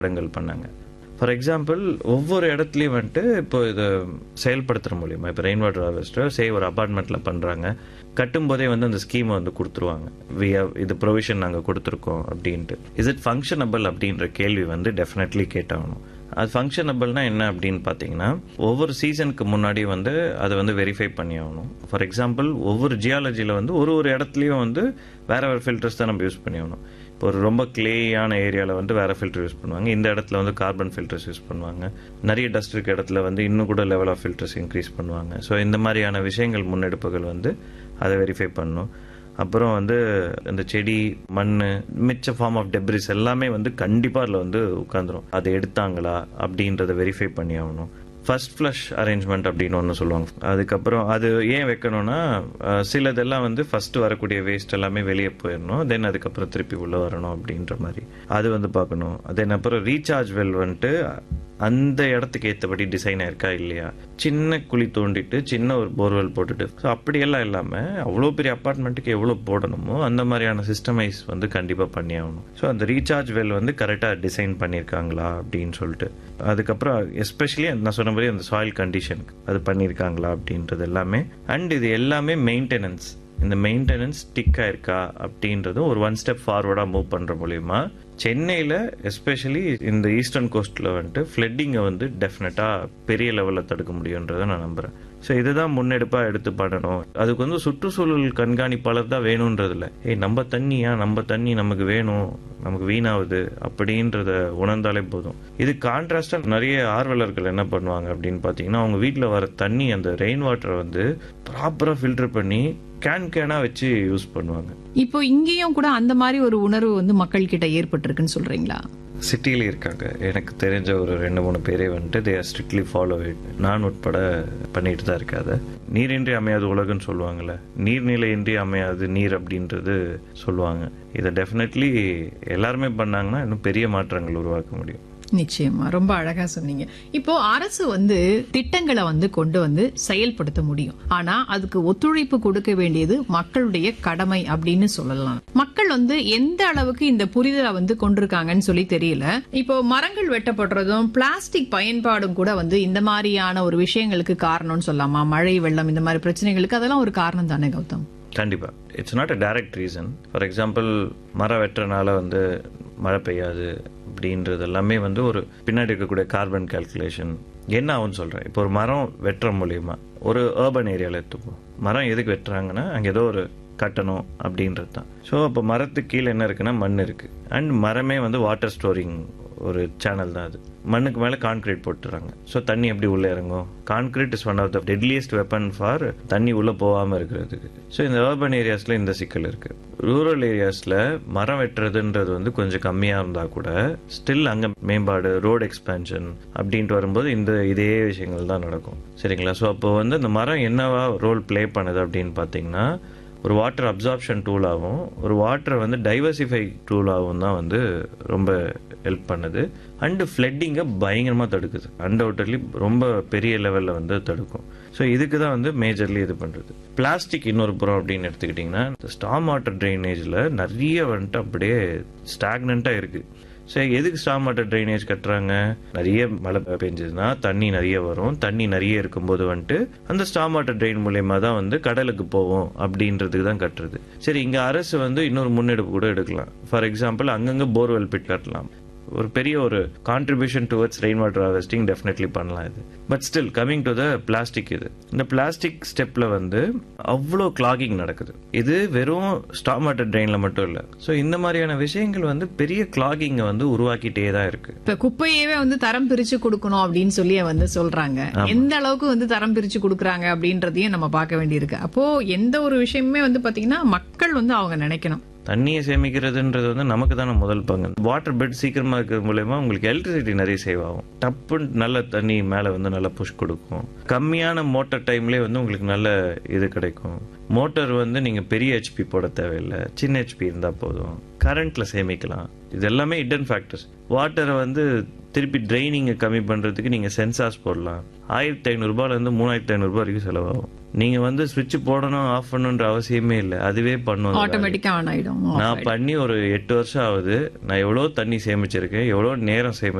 இடங்கள் பண்ணாங்க for example ஒவ்வொரு இடத்துலையும் வந்துட்டு இப்போ இதை செயல்படுத்துற மூலியமா இப்போ ரெயின் வாட்டர் ஹார்வெஸ்டர் சே ஒரு அபார்ட்மெண்ட்ல பண்றாங்க கட்டும் போதே வந்து அந்த ஸ்கீமை வந்து கொடுத்துருவாங்க வி இது ப்ரொவிஷன் நாங்கள் கொடுத்துருக்கோம் அப்படின்ட்டு இஸ் இட் ஃபங்க்ஷனபிள் அப்படின்ற கேள்வி வந்து டெஃபினெட்லி கேட்டாகணும் அது ஃபங்க்ஷனபிள்னா என்ன அப்படின்னு பார்த்தீங்கன்னா ஒவ்வொரு சீசனுக்கு முன்னாடி வந்து அதை வந்து வெரிஃபை பண்ணி ஆகணும் ஃபார் எக்ஸாம்பிள் ஒவ்வொரு ஜியாலஜியில் வந்து ஒரு ஒரு இடத்துலையும் வந்து வேற வேறு ஃபில்டர்ஸ் தான் நம்ம யூஸ் பண்ணி ஆகணும் இப்போ ஒரு ரொம்ப கிளேயான ஏரியாவில் வந்து வேற ஃபில்டர் யூஸ் பண்ணுவாங்க இந்த இடத்துல வந்து கார்பன் ஃபில்டர்ஸ் யூஸ் பண்ணுவாங்க நிறைய டஸ்ட் இருக்க இடத்துல வந்து இன்னும் கூட லெவல் ஆஃப் ஃபில்டர்ஸ் இன்க்ரீஸ் பண்ணுவாங்க ஸோ இந்த மாதிரியான விஷயங்கள் முன்னெடுப்புகள் வந்து அதை வெரிஃபை பண்ணணும் அப்புறம் வந்து இந்த செடி மண் மிச்ச ஃபார்ம் ஆஃப் டெப்ரிஸ் எல்லாமே வந்து கண்டிப்பாக அதில் வந்து உட்காந்துரும் அதை எடுத்தாங்களா அப்படின்றத வெரிஃபை பண்ணி ஆகணும் ஃபர்ஸ்ட் ஃப்ளஷ் அரேஞ்ச்மெண்ட் அப்படின்னு ஒன்று சொல்லுவாங்க அதுக்கப்புறம் அது ஏன் வைக்கணும்னா அஹ், சிலதெல்லாம் வந்து ஃபர்ஸ்ட் வரக்கூடிய வேஸ்ட் எல்லாமே வெளியே போயிடணும் தென் அதுக்கப்புறம் திருப்பி உள்ள வரணும் அப்படின்ற மாதிரி அது வந்து பார்க்கணும் தென் அப்புறம் ரீசார்ஜ் வெல் வந்துட்டு அந்த இடத்துக்கு ஏற்றபடி டிசைன் ஆயிருக்கா இல்லையா சின்ன குழி தோண்டிட்டு சின்ன ஒரு போர்வெல் போட்டுட்டு ஸோ அப்படியெல்லாம் இல்லாமல் அவ்வளோ பெரிய அப்பார்ட்மெண்ட்டுக்கு எவ்வளோ போடணுமோ அந்த மாதிரியான சிஸ்டமைஸ் வந்து கண்டிப்பாக பண்ணி ஆகணும் ஸோ அந்த ரீசார்ஜ் வெல் வந்து கரெக்டாக டிசைன் பண்ணியிருக்காங்களா அப்படின்னு சொல்லிட்டு அதுக்கப்புறம் எஸ்பெஷலி நான் சொன்ன மாதிரி அந்த சாயில் கண்டிஷன் அது பண்ணியிருக்காங்களா அப்படின்றது எல்லாமே அண்ட் இது எல்லாமே மெயின்டெனன்ஸ் இந்த மெயின்டெனன்ஸ் டிக் ஆயிருக்கா அப்படின்றதும் ஒரு ஒன் ஸ்டெப் ஃபார்வர்டாக மூவ் பண்ணுற மூலியமா சென்னையில் எஸ்பெஷலி இந்த ஈஸ்டர்ன் கோஸ்ட்டில் வந்துட்டு ஃப்ளட்டிங்கை வந்து டெஃபினட்டாக பெரிய லெவலில் தடுக்க முடியுன்றதை நான் நம்புகிறேன் ஸோ இதுதான் முன்னெடுப்பாக எடுத்து பண்ணணும் அதுக்கு வந்து சுற்றுச்சூழல் கண்காணிப்பாளர் தான் வேணுன்றதில்ல ஏய் நம்ம தண்ணியா நம்ம தண்ணி நமக்கு வேணும் நமக்கு வீணாகுது அப்படின்றத உணர்ந்தாலே போதும் இது கான்ட்ராஸ்டாக நிறைய ஆர்வலர்கள் என்ன பண்ணுவாங்க அப்படின்னு பார்த்தீங்கன்னா அவங்க வீட்டில் வர தண்ணி அந்த ரெயின் வாட்டரை வந்து ப்ராப்பராக ஃபில்டர் பண்ணி கேன் கேனாக வச்சு யூஸ் பண்ணுவாங்க இப்போ இங்கேயும் கூட அந்த மாதிரி ஒரு உணர்வு வந்து மக்கள் கிட்ட ஏற்பட்டிருக்குன்னு சொல்றீங்களா சிட்டியில் இருக்காங்க எனக்கு தெரிஞ்ச ஒரு ரெண்டு மூணு பேரே வந்துட்டு they are strictly follow it நான் உட்பட பண்ணிட்டு தான் இருக்காது நீரின்றி அமையாது உலகம்னு சொல்லுவாங்கல்ல நீர்நிலையின்றி அமையாது நீர் அப்படின்றது சொல்லுவாங்க இதை டெஃபினெட்லி எல்லாருமே பண்ணாங்கன்னா இன்னும் பெரிய மாற்றங்கள் உருவாக்க முடியும் நிச்சயமா ரொம்ப அழகா சொன்னீங்க இப்போ அரசு வந்து திட்டங்களை வந்து கொண்டு வந்து செயல்படுத்த முடியும் ஆனா அதுக்கு ஒத்துழைப்பு கொடுக்க வேண்டியது மக்களுடைய கடமை அப்படின்னு சொல்லலாம் மக்கள் வந்து எந்த அளவுக்கு இந்த புரிதலை வந்து கொண்டிருக்காங்கன்னு சொல்லி தெரியல இப்போ மரங்கள் வெட்டப்படுறதும் பிளாஸ்டிக் பயன்பாடும் கூட வந்து இந்த மாதிரியான ஒரு விஷயங்களுக்கு காரணம்னு சொல்லலாமா மழை வெள்ளம் இந்த மாதிரி பிரச்சனைகளுக்கு அதெல்லாம் ஒரு காரணம் தானே கௌதம் கண்டிப்பா it's not a direct reason for example மரம் வெட்டுறனால வந்து மழை பெய்யாது அப்படின்றது எல்லாமே வந்து ஒரு பின்னாடி இருக்கக்கூடிய கார்பன் கால்குலேஷன் என்ன ஆகும்னு சொல்றேன் இப்போ ஒரு மரம் வெட்டுற மூலியமா ஒரு ஏர்பன் ஏரியாவில் எடுத்துப்போம் மரம் எதுக்கு வெட்டுறாங்கன்னா அங்கே ஏதோ ஒரு கட்டணும் அப்படின்றது தான் ஸோ அப்போ மரத்துக்கு கீழே என்ன இருக்குன்னா மண் இருக்கு அண்ட் மரமே வந்து வாட்டர் ஸ்டோரிங் ஒரு சேனல் தான் அது மண்ணுக்கு மேலே கான்கிரீட் போட்டுறாங்க ஸோ தண்ணி எப்படி உள்ளே இறங்கும் concrete is one of the deadliest weapon for தண்ணி உள்ளே போகாமல் இருக்கிறதுக்கு ஸோ இந்த அர்பன் ஏரியாஸில் இந்த சிக்கல் இருக்கு ரூரல் ஏரியாஸில் மரம் வெட்டுறதுன்றது வந்து கொஞ்சம் கம்மியாக இருந்தால் கூட ஸ்டில் அங்கே மேம்பாடு ரோடு எக்ஸ்பேன்ஷன் அப்படின்ட்டு வரும்போது இந்த இதே விஷயங்கள் தான் நடக்கும் சரிங்களா ஸோ அப்போ வந்து இந்த மரம் என்னவா ரோல் ப்ளே பண்ணுது அப்படின்னு பார்த்தீங்கன்னா ஒரு வாட்டர் அப்சார்ப்ஷன் டூலாகவும் ஒரு வாட்டரை வந்து டைவர்சிஃபை டூலாகவும் தான் வந்து ரொம்ப ஹெல்ப் பண்ணுது அண்டு ஃப்ளட்டிங்கை பயங்கரமாக தடுக்குது அன்டவுட்டட்லி ரொம்ப பெரிய லெவலில் வந்து தடுக்கும் ஸோ இதுக்கு தான் வந்து மேஜர்லி இது பண்ணுறது பிளாஸ்டிக் இன்னொரு புறம் அப்படின்னு எடுத்துக்கிட்டிங்கன்னா இந்த ஸ்டாம் வாட்டர் ட்ரைனேஜில் நிறைய வந்துட்டு அப்படியே ஸ்டாக்னண்ட்டாக இருக்குது ஸோ எதுக்கு ஸ்டாம் வாட்டர் ட்ரைனேஜ் கட்டுறாங்க நிறைய மழை பெஞ்சதுன்னா தண்ணி நிறைய வரும் தண்ணி நிறைய இருக்கும்போது வந்துட்டு அந்த ஸ்டாம் வாட்டர் ட்ரெயின் மூலயமா தான் வந்து கடலுக்கு போவோம் அப்படின்றதுக்கு தான் கட்டுறது சரி இங்க அரசு வந்து இன்னொரு முன்னெடுப்பு கூட எடுக்கலாம் ஃபார் எக்ஸாம்பிள் அங்கங்க போர்வெல் பிட் கட்டலாம் ஒரு பெரிய ஒரு contribution towards rain water harvesting definitely பண்ணலாம் இது but still coming to the plastic இது இந்த பிளாஸ்டிக் ஸ்டெப்ல வந்து அவ்வளோ கிளாகிங் நடக்குது இது வெறும் ஸ்டாம் வாட்டர் ட்ரெயின்ல மட்டும் இல்லை ஸோ இந்த மாதிரியான விஷயங்கள் வந்து பெரிய கிளாகிங்கை வந்து உருவாக்கிட்டே தான் இருக்கு இப்ப குப்பையவே வந்து தரம் பிரிச்சு கொடுக்கணும் அப்படின்னு சொல்லி வந்து சொல்றாங்க எந்த அளவுக்கு வந்து தரம் பிரிச்சு கொடுக்கறாங்க அப்படின்றதையும் நம்ம பார்க்க வேண்டியிருக்கு அப்போ எந்த ஒரு விஷயமுமே வந்து பாத்தீங்கன்னா மக்கள் வந்து அவங்க நினைக்கணும் தண்ணியை சேமிக்கிறதுன்றது வந்து நமக்கு தானே முதல் பங்கு வாட்டர் பெட் சீக்கிரமா இருக்கிறது மூலயமா உங்களுக்கு எலக்ட்ரிசிட்டி நிறைய சேவ் ஆகும் டப்புன்னு நல்ல தண்ணி மேலே வந்து நல்லா புஷ் கொடுக்கும் கம்மியான மோட்டர் டைம்லேயே வந்து உங்களுக்கு நல்ல இது கிடைக்கும் மோட்டர் வந்து நீங்கள் பெரிய ஹெச்பி போட தேவையில்லை சின்ன ஹெச்பி இருந்தால் போதும் கரண்ட்ல சேமிக்கலாம் இது எல்லாமே ஹிடன் ஃபேக்டர்ஸ் வாட்டரை வந்து திருப்பி ட்ரைனிங்கை கம்மி பண்றதுக்கு நீங்க சென்சார்ஸ் போடலாம் ஆயிரத்தி ஐநூறுபால இருந்து மூணாயிரத்தி ஐநூறுபா வரைக்கும் செலவாகும் நீங்க வந்து சுவிட்ச் போடணும் ஆஃப் பண்ணணுன்ற அவசியமே இல்லை அதுவே பண்ணும் அந்த வேலையை. ஆட்டோமேட்டிக்கா ஆன் ஆயிடும் நான் பண்ணி ஒரு எட்டு வருஷம் ஆகுது நான் எவ்வளோ தண்ணி சேமிச்சிருக்கேன் எவ்வளோ நேரம் சேமி